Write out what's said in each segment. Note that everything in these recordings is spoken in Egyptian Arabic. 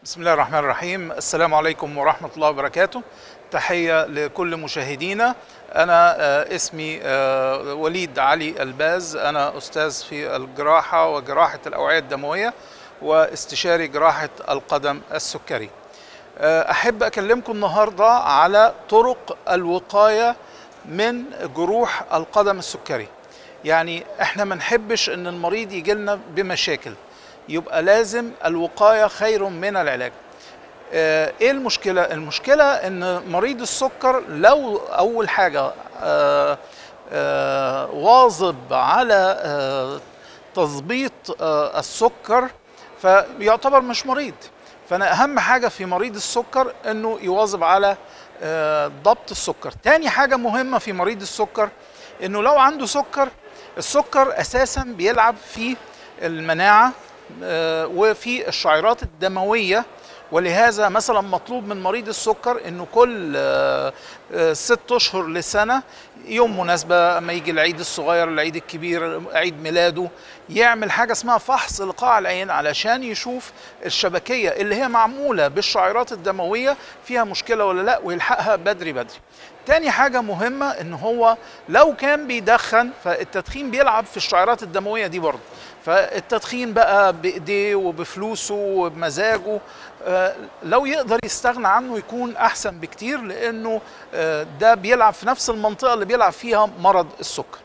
بسم الله الرحمن الرحيم السلام عليكم ورحمة الله وبركاته تحية لكل مشاهدينا أنا آه، اسمي آه، وليد علي الباز أنا أستاذ في الجراحة وجراحة الأوعية الدموية واستشاري جراحة القدم السكري آه، أحب أكلمكم النهاردة على طرق الوقاية من جروح القدم السكري يعني احنا ما نحبش ان المريض يجي لنا بمشاكل يبقى لازم الوقايه خير من العلاج آه، ايه المشكله المشكله ان مريض السكر لو اول حاجه آه، آه، واظب على آه، تظبيط آه، السكر فيعتبر مش مريض فانا اهم حاجه في مريض السكر انه يواظب على آه، ضبط السكر تاني حاجه مهمه في مريض السكر انه لو عنده سكر السكر اساسا بيلعب في المناعه آه، وفي الشعيرات الدمويه ولهذا مثلا مطلوب من مريض السكر انه كل آه، آه، ست اشهر لسنه يوم مناسبه اما يجي العيد الصغير العيد الكبير عيد ميلاده يعمل حاجه اسمها فحص لقاع العين علشان يشوف الشبكيه اللي هي معموله بالشعيرات الدمويه فيها مشكله ولا لا ويلحقها بدري بدري تاني حاجة مهمة ان هو لو كان بيدخن فالتدخين بيلعب في الشعيرات الدموية دي برضه فالتدخين بقى بايديه وبفلوسه وبمزاجه آه، لو يقدر يستغنى عنه يكون احسن بكتير لانه آه، ده بيلعب في نفس المنطقة اللي بيلعب فيها مرض السكر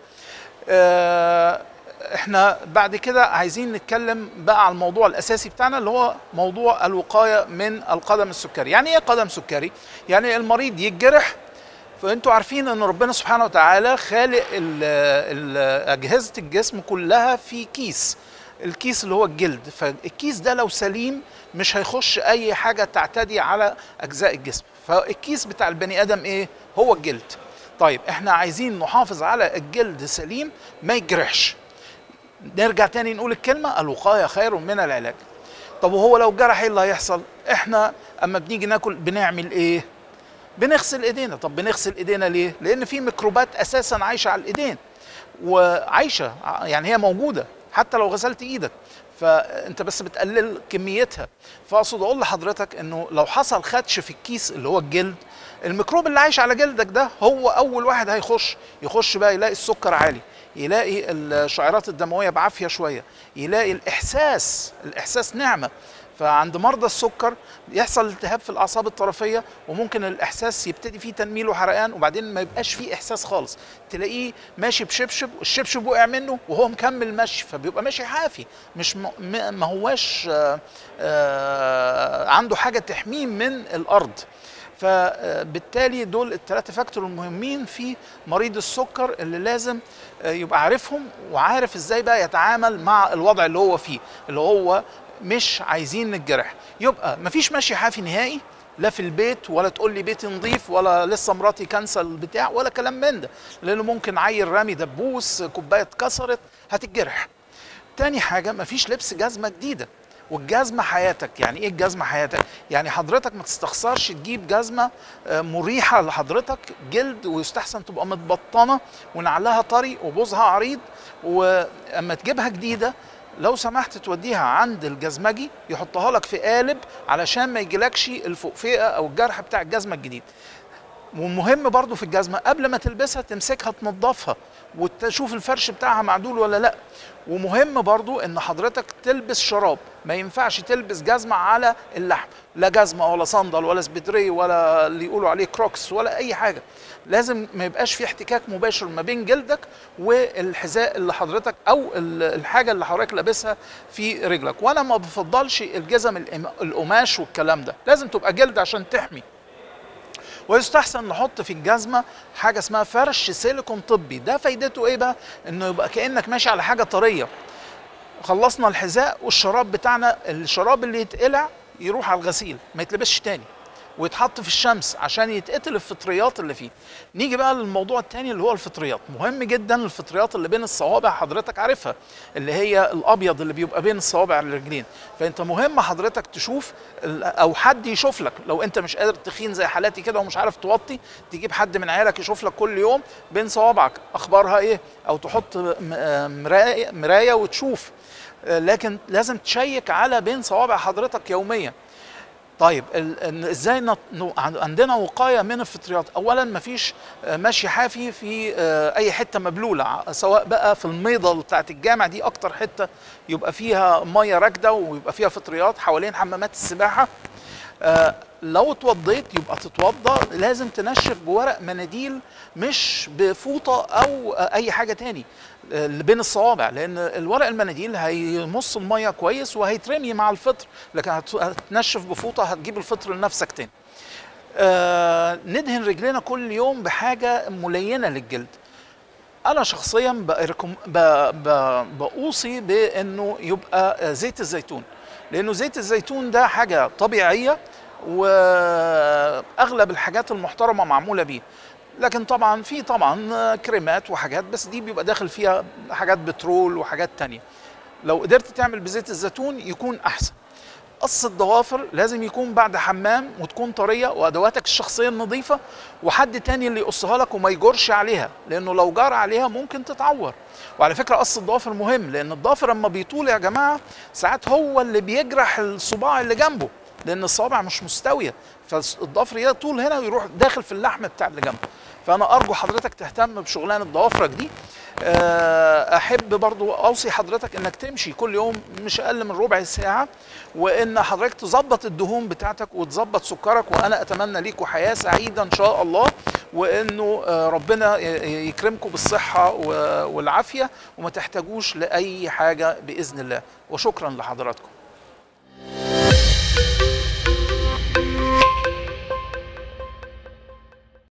آه، احنا بعد كده عايزين نتكلم بقى على الموضوع الاساسي بتاعنا اللي هو موضوع الوقايه من القدم السكري يعني ايه قدم سكري يعني المريض يتجرح فانتوا عارفين ان ربنا سبحانه وتعالى خالق ال- ال- اجهزه الجسم كلها في كيس الكيس اللي هو الجلد فالكيس ده لو سليم مش هيخش اي حاجه تعتدي على اجزاء الجسم فالكيس بتاع البني ادم ايه هو الجلد طيب احنا عايزين نحافظ على الجلد سليم ما يجرحش نرجع تاني نقول الكلمه الوقايه خير من العلاج طب وهو لو جرح ايه اللي هيحصل احنا اما بنيجي ناكل بنعمل ايه بنغسل ايدينا طب بنغسل ايدينا ليه لان في ميكروبات اساسا عايشه على الايدين وعايشه يعني هي موجوده حتى لو غسلت ايدك فانت بس بتقلل كميتها فاقصد اقول لحضرتك انه لو حصل خدش في الكيس اللي هو الجلد الميكروب اللي عايش على جلدك ده هو اول واحد هيخش يخش بقى يلاقي السكر عالي يلاقي الشعيرات الدمويه بعافيه شويه يلاقي الاحساس الاحساس نعمه فعند مرضى السكر يحصل التهاب في الاعصاب الطرفيه وممكن الاحساس يبتدي فيه تنميل وحرقان وبعدين ما يبقاش فيه احساس خالص تلاقيه ماشي بشبشب والشبشب وقع منه وهو مكمل مشي فبيبقى ماشي حافي مش م- م- ما هواش آه، آه، عنده حاجه تحميه من الارض فبالتالي دول الثلاثة فاكتور المهمين في مريض السكر اللي لازم آه، يبقى عارفهم وعارف ازاي بقى يتعامل مع الوضع اللي هو فيه اللي هو مش عايزين نتجرح يبقى مفيش مشي حافي نهائي لا في البيت ولا تقول لي بيتي نظيف ولا لسه مراتي كنسل بتاع ولا كلام من ده لانه ممكن عيل رامي دبوس كوبايه اتكسرت هتتجرح تاني حاجه مفيش لبس جزمه جديده والجزمه حياتك يعني ايه الجزمه حياتك يعني حضرتك ما تستخسرش تجيب جزمه آه، مريحه لحضرتك جلد ويستحسن تبقى متبطنه ونعلها طري وبوزها عريض واما تجيبها جديده لو سمحت توديها عند الجزمجي يحطها لك في قالب علشان ما يجيلكش الفوقفئه او الجرح بتاع الجزمه الجديد ومهم برضو في الجزمة قبل ما تلبسها تمسكها تنظفها وتشوف الفرش بتاعها معدول ولا لا ومهم برضو ان حضرتك تلبس شراب ما ينفعش تلبس جزمة على اللحم لا جزمة ولا صندل ولا سبيدري ولا اللي يقولوا عليه كروكس ولا اي حاجة لازم ما يبقاش في احتكاك مباشر ما بين جلدك والحذاء اللي حضرتك او ال- الحاجة اللي حضرتك لابسها في رجلك وانا ما بفضلش الجزم الإم- القماش والكلام ده لازم تبقى جلد عشان تحمي ويستحسن نحط في الجزمه حاجه اسمها فرش سيليكون طبي ده فايدته ايه بقى انه يبقى كانك ماشي على حاجه طريه خلصنا الحذاء والشراب بتاعنا الشراب اللي يتقلع يروح على الغسيل ما يتلبسش تاني ويتحط في الشمس عشان يتقتل الفطريات اللي فيه نيجي بقى للموضوع التاني اللي هو الفطريات مهم جدا الفطريات اللي بين الصوابع حضرتك عارفها اللي هي الابيض اللي بيبقى بين الصوابع الرجلين فانت مهم حضرتك تشوف ال- او حد يشوف لك لو انت مش قادر تخين زي حالاتي كده ومش عارف توطي تجيب حد من عيالك يشوف لك كل يوم بين صوابعك اخبارها ايه او تحط م- آه مرايه مرايه وتشوف آه، لكن لازم تشيك على بين صوابع حضرتك يوميا طيب ال- إن ازاي نط- نو- عن- عندنا وقايه من الفطريات اولا مفيش آه، مشي حافي في آه، اي حته مبلوله ع- سواء بقى في الميضه بتاعه الجامع دي اكتر حته يبقى فيها ميه راكده ويبقى فيها فطريات حوالين حمامات السباحه آه، لو اتوضيت يبقى تتوضى لازم تنشف بورق مناديل مش بفوطه او آه، اي حاجه تاني آه، اللي بين الصوابع لان الورق المناديل هيمص الميه كويس وهيترمي مع الفطر لكن هت- هتنشف بفوطه هتجيب الفطر لنفسك تاني آه ندهن رجلنا كل يوم بحاجه ملينه للجلد انا شخصيا بأركم ب... ب... بأوصي بانه يبقى آه، زيت الزيتون لانه زيت الزيتون ده حاجه طبيعيه واغلب الحاجات المحترمه معموله بيه لكن طبعا في طبعا آه، كريمات وحاجات بس دي بيبقى داخل فيها حاجات بترول وحاجات تانية لو قدرت تعمل بزيت الزيتون يكون احسن قص الضوافر لازم يكون بعد حمام وتكون طريه وادواتك الشخصيه النظيفه وحد تاني اللي يقصها لك وما يجرش عليها لانه لو جار عليها ممكن تتعور وعلى فكره قص الضوافر مهم لان الضافر لما بيطول يا جماعه ساعات هو اللي بيجرح الصباع اللي جنبه لان الصوابع مش مستويه فالضفر يطول هنا ويروح داخل في اللحم بتاع اللي جنبه فانا ارجو حضرتك تهتم بشغلانه ضوافرك دي آه، احب برضو اوصي حضرتك انك تمشي كل يوم مش اقل من ربع ساعه وان حضرتك تظبط الدهون بتاعتك وتظبط سكرك وانا اتمنى ليكم حياه سعيده ان شاء الله وانه آه، ربنا ي- يكرمكم بالصحه و- والعافيه وما تحتاجوش لاي حاجه باذن الله وشكرا لحضراتكم